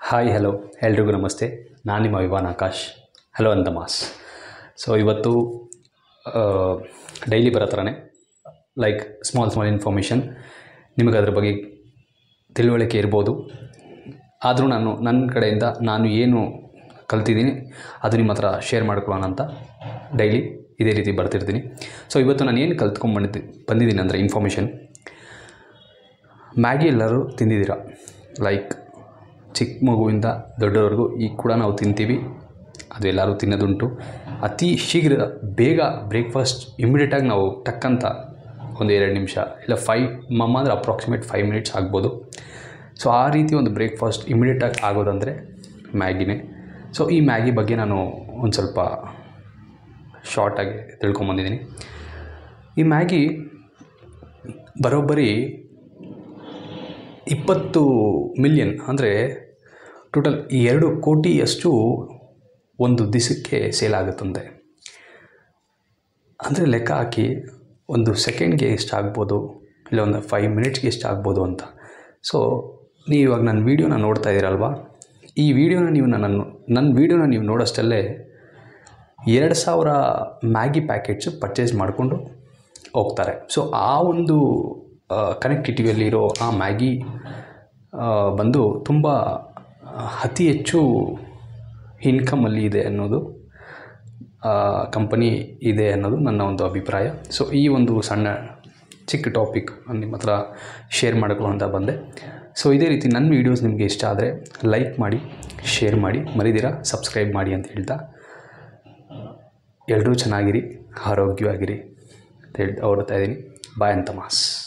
hi hello ಎಲ್ರಿಗೂ ನಮಸ್ತೆ ನಾನು ನಿಮ್ಮ ವಿವಾನ್ ಆಕಾಶ್ ಹಲೋ ಅಂತ ಮಾಸ್ ಸೊ ಇವತ್ತು ಡೈಲಿ ಬರೋ ಥರನೇ ಲೈಕ್ ಸ್ಮಾಲ್ ಸ್ಮಾಲ್ ಇನ್ಫಾರ್ಮೇಷನ್ ನಿಮಗೆ ಅದ್ರ ಬಗ್ಗೆ ತಿಳುವಳಿಕೆ ಇರ್ಬೋದು ಆದರೂ ನಾನು ನನ್ನ ಕಡೆಯಿಂದ ನಾನು ಏನು ಕಲ್ತಿದ್ದೀನಿ ಅದು ನಿಮ್ಮ ಹತ್ರ ಶೇರ್ ಮಾಡ್ಕೊಳ್ಳೋಣ ಅಂತ ಡೈಲಿ ಇದೇ ರೀತಿ ಬರ್ತಿರ್ತೀನಿ ಸೊ ಇವತ್ತು ನಾನು ಏನು ಕಲ್ತ್ಕೊಂಡ್ಬಂದಿದ್ದೆ ಬಂದಿದ್ದೀನಿ ಅಂದರೆ ಇನ್ಫಾರ್ಮೇಷನ್ ಮ್ಯಾಗಿ ಎಲ್ಲರೂ ತಿಂದಿದ್ದೀರ ಲೈಕ್ ಚಿಕ್ಕ ಮಗುವಿಂದ ದೊಡ್ಡವರೆಗೂ ಈಗ ಕೂಡ ನಾವು ತಿಂತೀವಿ ಅದು ಎಲ್ಲರೂ ತಿನ್ನೋದುಂಟು ಅತಿ ಶೀಘ್ರ ಬೇಗ ಬ್ರೇಕ್ಫಾಸ್ಟ್ ಇಮಿಡಿಯೇಟಾಗಿ ನಾವು ಟಕ್ಕಂತ ಒಂದು ಎರಡು ನಿಮಿಷ ಇಲ್ಲ ಫೈವ್ ಮಮ್ಮ ಅಂದರೆ ಅಪ್ರಾಕ್ಸಿಮೇಟ್ ಫೈವ್ ಮಿನಿಟ್ಸ್ ಆಗ್ಬೋದು ಸೊ ಆ ರೀತಿ ಒಂದು ಬ್ರೇಕ್ಫಾಸ್ಟ್ ಇಮಿಡಿಯೇಟಾಗಿ ಆಗೋದಂದರೆ ಮ್ಯಾಗಿನೇ ಸೊ ಈ ಮ್ಯಾಗಿ ಬಗ್ಗೆ ನಾನು ಒಂದು ಸ್ವಲ್ಪ ಶಾರ್ಟಾಗಿ ತಿಳ್ಕೊಂಬಂದಿದ್ದೀನಿ ಈ ಮ್ಯಾಗಿ ಬರೋಬ್ಬರಿ ಇಪ್ಪತ್ತು ಮಿಲಿಯನ್ ಅಂದರೆ ಟೋಟಲ್ ಎರಡು ಕೋಟಿಯಷ್ಟು ಒಂದು ದಿವಸಕ್ಕೆ ಸೇಲ್ ಆಗುತ್ತಂತೆ ಅಂದರೆ ಲೆಕ್ಕ ಹಾಕಿ ಒಂದು ಸೆಕೆಂಡ್ಗೆ ಎಷ್ಟು ಆಗ್ಬೋದು ಇಲ್ಲ ಒಂದು ಫೈವ್ ಮಿನಿಟ್ಸ್ಗೆ ಎಷ್ಟು ಆಗ್ಬೋದು ಅಂತ ಸೊ ನೀವು ಇವಾಗ ನನ್ನ ವೀಡಿಯೋನ ನೋಡ್ತಾ ಇದ್ದೀರಲ್ವಾ ಈ ವಿಡಿಯೋನ ನೀವು ನನ್ನನ್ನು ನನ್ನ ವೀಡಿಯೋನ ನೀವು ನೋಡೋಷ್ಟಲ್ಲೇ ಎರಡು ಸಾವಿರ ಮ್ಯಾಗಿ ಪ್ಯಾಕೆಟ್ಸು ಪರ್ಚೇಸ್ ಮಾಡಿಕೊಂಡು ಹೋಗ್ತಾರೆ ಸೊ ಆ ಒಂದು ಕನೆಕ್ಟಿವಿಟಿಯಲ್ಲಿರೋ ಆ ಮ್ಯಾಗಿ ಆ, ಬಂದು ತುಂಬ ಅತಿ ಹೆಚ್ಚು ಇನ್ಕಮಲ್ಲಿ ಇದೆ ಅನ್ನೋದು ಕಂಪನಿ ಇದೆ ಅನ್ನೋದು ನನ್ನ ಒಂದು ಅಭಿಪ್ರಾಯ ಸೊ ಈ ಒಂದು ಸಣ್ಣ ಚಿಕ್ಕ ಟಾಪಿಕ್ ನಿಮ್ಮ ಹತ್ರ ಶೇರ್ ಮಾಡ್ಕೊಳ್ಳೋ ಅಂತ ಬಂದೆ ಸೊ ಇದೇ ರೀತಿ ನನ್ನ ವೀಡಿಯೋಸ್ ನಿಮಗೆ ಇಷ್ಟ ಆದರೆ ಲೈಕ್ ಮಾಡಿ ಶೇರ್ ಮಾಡಿ ಮರಿದಿರ ಸಬ್ಸ್ಕ್ರೈಬ್ ಮಾಡಿ ಅಂತ ಹೇಳ್ತಾ ಎಲ್ಲರೂ ಚೆನ್ನಾಗಿರಿ ಆರೋಗ್ಯವಾಗಿರಿ ಅಂತ ಹೇಳ್ತಾ ಹೊರಡ್ತಾ ಇದ್ದೀನಿ ಬಾಯ್ ಅಂತ ಮಾಸ್